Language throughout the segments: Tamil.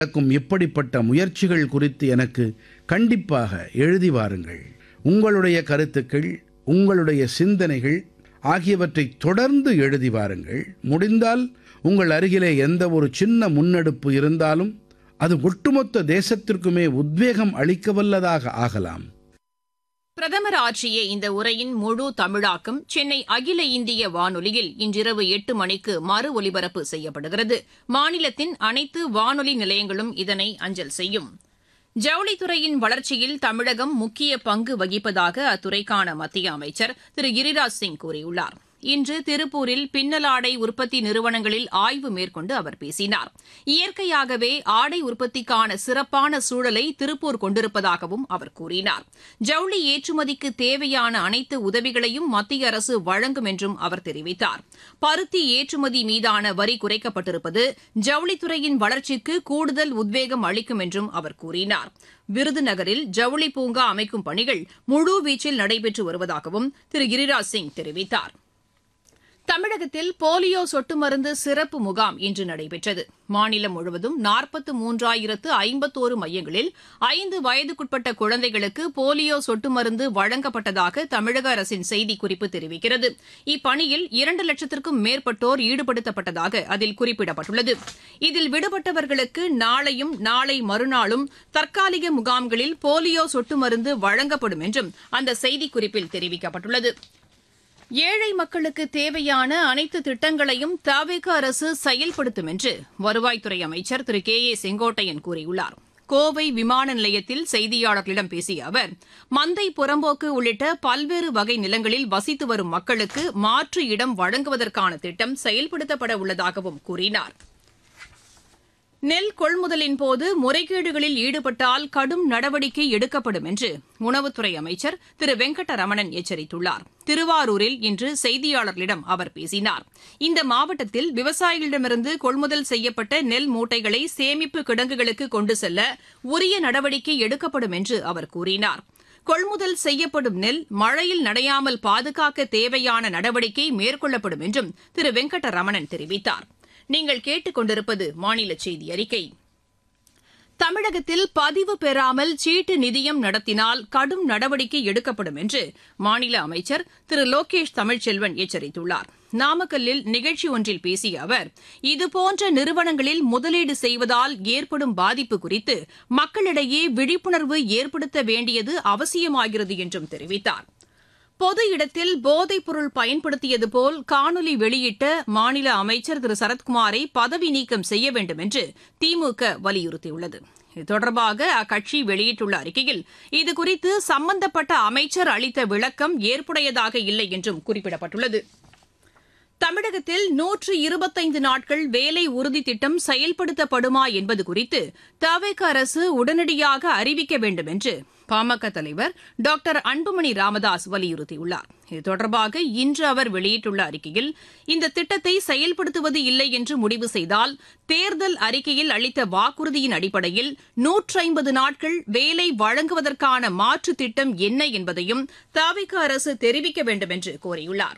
நடக்கும் இப்படிப்பட்ட முயற்சிகள் குறித்து எனக்கு கண்டிப்பாக எழுதி வாருங்கள் உங்களுடைய கருத்துக்கள் உங்களுடைய சிந்தனைகள் ஆகியவற்றை தொடர்ந்து எழுதி வாருங்கள் முடிந்தால் உங்கள் அருகிலே எந்த ஒரு சின்ன முன்னெடுப்பு இருந்தாலும் அது ஒட்டுமொத்த தேசத்திற்குமே உத்வேகம் அளிக்கவல்லதாக ஆகலாம் பிரதமர் ஆற்றிய இந்த உரையின் முழு தமிழாக்கம் சென்னை அகில இந்திய வானொலியில் இன்றிரவு எட்டு மணிக்கு மறு ஒலிபரப்பு செய்யப்படுகிறது மாநிலத்தின் அனைத்து வானொலி நிலையங்களும் இதனை அஞ்சல் செய்யும் ஜவுளித்துறையின் வளர்ச்சியில் தமிழகம் முக்கிய பங்கு வகிப்பதாக அத்துறைக்கான மத்திய அமைச்சர் திரு கிரிராஜ் சிங் கூறியுள்ளார் இன்று திருப்பூரில் பின்னலாடை உற்பத்தி நிறுவனங்களில் ஆய்வு மேற்கொண்டு அவர் பேசினார் இயற்கையாகவே ஆடை உற்பத்திக்கான சிறப்பான சூழலை திருப்பூர் கொண்டிருப்பதாகவும் அவர் கூறினார் ஜவுளி ஏற்றுமதிக்கு தேவையான அனைத்து உதவிகளையும் மத்திய அரசு வழங்கும் என்றும் அவர் தெரிவித்தார் பருத்தி ஏற்றுமதி மீதான வரி குறைக்கப்பட்டிருப்பது ஜவுளித்துறையின் வளர்ச்சிக்கு கூடுதல் உத்வேகம் அளிக்கும் என்றும் அவர் கூறினார் விருதுநகரில் ஜவுளி பூங்கா அமைக்கும் பணிகள் முழுவீச்சில் நடைபெற்று வருவதாகவும் திரு கிரிராஜ் சிங் தெரிவித்தார் தமிழகத்தில் போலியோ சொட்டு மருந்து சிறப்பு முகாம் இன்று நடைபெற்றது மாநிலம் முழுவதும் நாற்பத்து மூன்றாயிரத்து ஐம்பத்தோரு மையங்களில் ஐந்து வயதுக்குட்பட்ட குழந்தைகளுக்கு போலியோ சொட்டு மருந்து வழங்கப்பட்டதாக தமிழக அரசின் செய்திக்குறிப்பு தெரிவிக்கிறது இப்பணியில் இரண்டு லட்சத்திற்கும் மேற்பட்டோர் ஈடுபடுத்தப்பட்டதாக அதில் குறிப்பிடப்பட்டுள்ளது இதில் விடுபட்டவர்களுக்கு நாளையும் நாளை மறுநாளும் தற்காலிக முகாம்களில் போலியோ சொட்டு மருந்து வழங்கப்படும் என்றும் அந்த செய்திக்குறிப்பில் தெரிவிக்கப்பட்டுள்ளது ஏழை மக்களுக்கு தேவையான அனைத்து திட்டங்களையும் தவிக அரசு செயல்படுத்தும் என்று வருவாய்த்துறை அமைச்சர் திரு கே ஏ செங்கோட்டையன் கூறியுள்ளார் கோவை விமான நிலையத்தில் செய்தியாளர்களிடம் பேசிய அவர் மந்தை புறம்போக்கு உள்ளிட்ட பல்வேறு வகை நிலங்களில் வசித்து வரும் மக்களுக்கு மாற்று இடம் வழங்குவதற்கான திட்டம் செயல்படுத்தப்பட உள்ளதாகவும் கூறினார் நெல் கொள்முதலின் போது முறைகேடுகளில் ஈடுபட்டால் கடும் நடவடிக்கை எடுக்கப்படும் என்று உணவுத்துறை அமைச்சர் திரு வெங்கட்டரமணன் எச்சரித்துள்ளார் திருவாரூரில் இன்று செய்தியாளர்களிடம் அவர் பேசினார் இந்த மாவட்டத்தில் விவசாயிகளிடமிருந்து கொள்முதல் செய்யப்பட்ட நெல் மூட்டைகளை சேமிப்பு கிடங்குகளுக்கு கொண்டு செல்ல உரிய நடவடிக்கை எடுக்கப்படும் என்று அவர் கூறினார் கொள்முதல் செய்யப்படும் நெல் மழையில் நடையாமல் பாதுகாக்க தேவையான நடவடிக்கை மேற்கொள்ளப்படும் என்றும் திரு வெங்கட்டரமணன் தெரிவித்தார் நீங்கள் கேட்டுக் கொண்டிருப்பது மாநில செய்தி அறிக்கை தமிழகத்தில் பதிவு பெறாமல் சீட்டு நிதியம் நடத்தினால் கடும் நடவடிக்கை எடுக்கப்படும் என்று மாநில அமைச்சர் திரு லோகேஷ் தமிழ்ச்செல்வன் எச்சரித்துள்ளார் நாமக்கல்லில் நிகழ்ச்சி ஒன்றில் பேசிய அவர் இதுபோன்ற நிறுவனங்களில் முதலீடு செய்வதால் ஏற்படும் பாதிப்பு குறித்து மக்களிடையே விழிப்புணர்வு ஏற்படுத்த வேண்டியது அவசியமாகிறது என்றும் தெரிவித்தார் பொது இடத்தில் போதைப் பொருள் பயன்படுத்தியது போல் காணொலி வெளியிட்ட மாநில அமைச்சர் திரு சரத்குமாரை பதவி நீக்கம் செய்ய வேண்டும் என்று திமுக வலியுறுத்தியுள்ளது இது தொடர்பாக அக்கட்சி வெளியிட்டுள்ள அறிக்கையில் இதுகுறித்து சம்பந்தப்பட்ட அமைச்சர் அளித்த விளக்கம் ஏற்புடையதாக இல்லை என்றும் குறிப்பிடப்பட்டுள்ளது தமிழகத்தில் நூற்று இருபத்தைந்து நாட்கள் வேலை உறுதி திட்டம் செயல்படுத்தப்படுமா என்பது குறித்து தவிக அரசு உடனடியாக அறிவிக்க வேண்டும் என்று பாமக தலைவர் டாக்டர் அன்புமணி ராமதாஸ் வலியுறுத்தியுள்ளார் இது தொடர்பாக இன்று அவர் வெளியிட்டுள்ள அறிக்கையில் இந்த திட்டத்தை செயல்படுத்துவது இல்லை என்று முடிவு செய்தால் தேர்தல் அறிக்கையில் அளித்த வாக்குறுதியின் அடிப்படையில் நூற்றைம்பது நாட்கள் வேலை வழங்குவதற்கான மாற்று திட்டம் என்ன என்பதையும் தவிக அரசு தெரிவிக்க வேண்டும் என்று கோரியுள்ளார்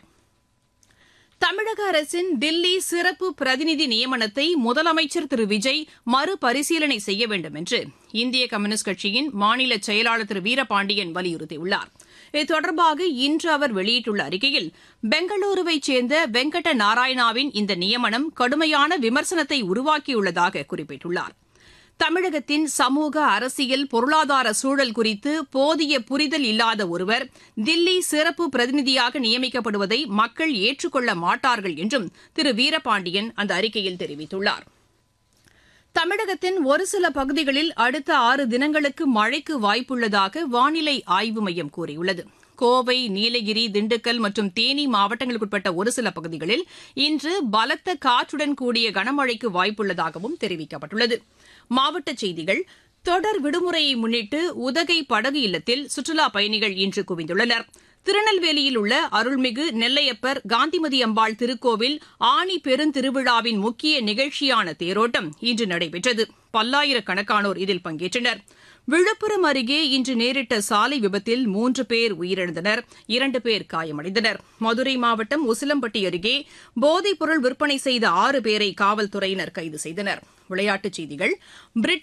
தமிழக அரசின் தில்லி சிறப்பு பிரதிநிதி நியமனத்தை முதலமைச்சர் திரு விஜய் மறுபரிசீலனை செய்ய வேண்டும் என்று இந்திய கம்யூனிஸ்ட் கட்சியின் மாநில செயலாளர் திரு வீரபாண்டியன் வலியுறுத்தியுள்ளார் இது தொடர்பாக இன்று அவர் வெளியிட்டுள்ள அறிக்கையில் பெங்களூருவைச் சேர்ந்த வெங்கட நாராயணாவின் இந்த நியமனம் கடுமையான விமர்சனத்தை உருவாக்கியுள்ளதாக குறிப்பிட்டுள்ளார் தமிழகத்தின் சமூக அரசியல் பொருளாதார சூழல் குறித்து போதிய புரிதல் இல்லாத ஒருவர் தில்லி சிறப்பு பிரதிநிதியாக நியமிக்கப்படுவதை மக்கள் ஏற்றுக்கொள்ள மாட்டார்கள் என்றும் திரு வீரபாண்டியன் அந்த அறிக்கையில் தெரிவித்துள்ளார் தமிழகத்தின் ஒரு சில பகுதிகளில் அடுத்த ஆறு தினங்களுக்கு மழைக்கு வாய்ப்புள்ளதாக வானிலை ஆய்வு மையம் கூறியுள்ளது கோவை நீலகிரி திண்டுக்கல் மற்றும் தேனி மாவட்டங்களுக்குட்பட்ட ஒரு சில பகுதிகளில் இன்று பலத்த காற்றுடன் கூடிய கனமழைக்கு வாய்ப்புள்ளதாகவும் தெரிவிக்கப்பட்டுள்ளது மாவட்டச் செய்திகள் தொடர் விடுமுறையை முன்னிட்டு உதகை படகு இல்லத்தில் சுற்றுலாப் பயணிகள் இன்று குவிந்துள்ளனர் திருநெல்வேலியில் உள்ள அருள்மிகு நெல்லையப்பர் காந்திமதி அம்பாள் திருக்கோவில் ஆணி பெருந்திருவிழாவின் முக்கிய நிகழ்ச்சியான தேரோட்டம் இன்று நடைபெற்றது பல்லாயிரக்கணக்கானோர் இதில் பங்கேற்றனர் விழுப்புரம் அருகே இன்று நேரிட்ட சாலை விபத்தில் மூன்று பேர் உயிரிழந்தனர் இரண்டு பேர் காயமடைந்தனர் மதுரை மாவட்டம் உசிலம்பட்டி அருகே போதைப் பொருள் விற்பனை செய்த ஆறு பேரை காவல்துறையினர் கைது செய்தனர் விளையாட்டுச் செய்திகள் பிரிட்டிஷ்